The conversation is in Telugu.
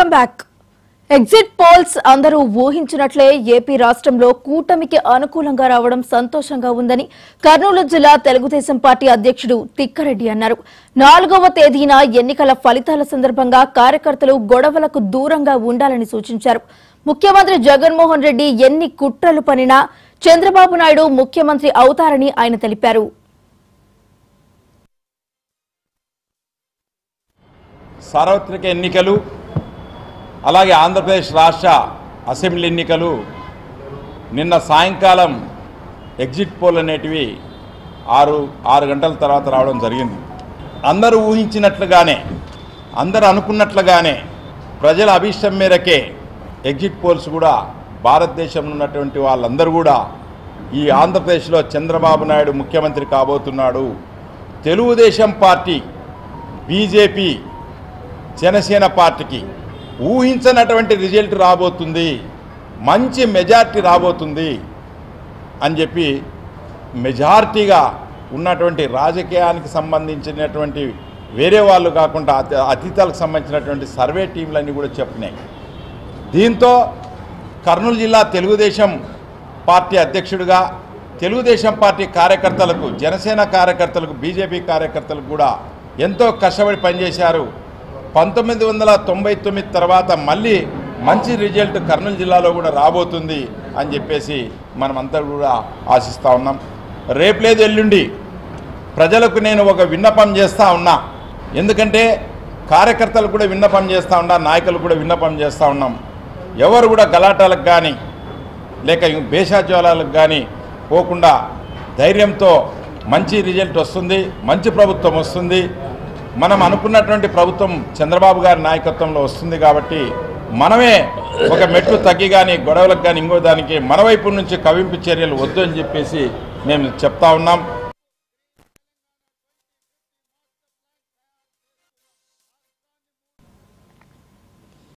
వెల్కమ్ బ్యాక్ ఎగ్జిట్ పోల్స్ అందరూ ఊహించినట్లే ఏపీ రాష్ట్రంలో కూటమికి అనుకూలంగా రావడం సంతోషంగా ఉందని కర్నూలు జిల్లా తెలుగుదేశం పార్టీ అధ్యక్షుడు తిక్కారెడ్డి అన్నారు నాలుగవ తేదీన ఎన్నికల ఫలితాల సందర్భంగా కార్యకర్తలు గొడవలకు దూరంగా ఉండాలని సూచించారు ముఖ్యమంత్రి జగన్మోహన్ రెడ్డి ఎన్ని కుట్రలు పనినా చంద్రబాబు నాయుడు ముఖ్యమంత్రి అవుతారని ఆయన తెలిపారు సార్వత్రిక ఎన్నికలు అలాగే ఆంధ్రప్రదేశ్ రాష్ట్ర అసెంబ్లీ ఎన్నికలు నిన్న సాయంకాలం ఎగ్జిట్ పోల్ అనేటివి ఆరు ఆరు గంటల తర్వాత రావడం జరిగింది అందరూ ఊహించినట్లుగానే అందరూ అనుకున్నట్లుగానే ప్రజల అభీష్టం మేరకే ఎగ్జిట్ పోల్స్ కూడా భారతదేశంలో ఉన్నటువంటి వాళ్ళందరూ కూడా ఈ ఆంధ్రప్రదేశ్లో చంద్రబాబు నాయుడు ముఖ్యమంత్రి కాబోతున్నాడు తెలుగుదేశం పార్టీ బీజేపీ జనసేన పార్టీకి ఊహించనటువంటి రిజల్ట్ రాబోతుంది మంచి మెజార్టీ రాబోతుంది అని చెప్పి మెజార్టీగా ఉన్నటువంటి రాజకీయానికి సంబంధించినటువంటి వేరే వాళ్ళు కాకుండా అతి- అతీతాలకు సంబంధించినటువంటి సర్వే టీంలన్నీ కూడా చెప్పినాయి దీంతో కర్నూలు జిల్లా తెలుగుదేశం పార్టీ అధ్యక్షుడిగా తెలుగుదేశం పార్టీ కార్యకర్తలకు జనసేన కార్యకర్తలకు బీజేపీ కార్యకర్తలకు కూడా ఎంతో కష్టపడి పనిచేశారు పంతొమ్మిది వందల తొంభై తొమ్మిది తర్వాత మళ్ళీ మంచి రిజల్ట్ కర్నూలు జిల్లాలో కూడా రాబోతుంది అని చెప్పేసి మనమంతా కూడా ఆశిస్తూ ఉన్నాం రేపు లేదు ఎల్లుండి ప్రజలకు నేను ఒక విన్నపం చేస్తూ ఉన్నా ఎందుకంటే కార్యకర్తలు కూడా విన్నపం చేస్తూ ఉన్నా నాయకులు కూడా విన్నపం చేస్తూ ఉన్నాం ఎవరు కూడా గలాటాలకు కానీ లేక భేషాజ్వాలకు కానీ పోకుండా ధైర్యంతో మంచి రిజల్ట్ వస్తుంది మంచి ప్రభుత్వం వస్తుంది మనం అనుకున్నటువంటి ప్రభుత్వం చంద్రబాబు గారి నాయకత్వంలో వస్తుంది కాబట్టి మనమే ఒక మెట్టు తగ్గి కానీ గొడవలకు కానీ ఇంకో దానికి మన వైపు నుంచి కవింపు చర్యలు వద్దు అని చెప్పేసి మేము చెప్తా ఉన్నాం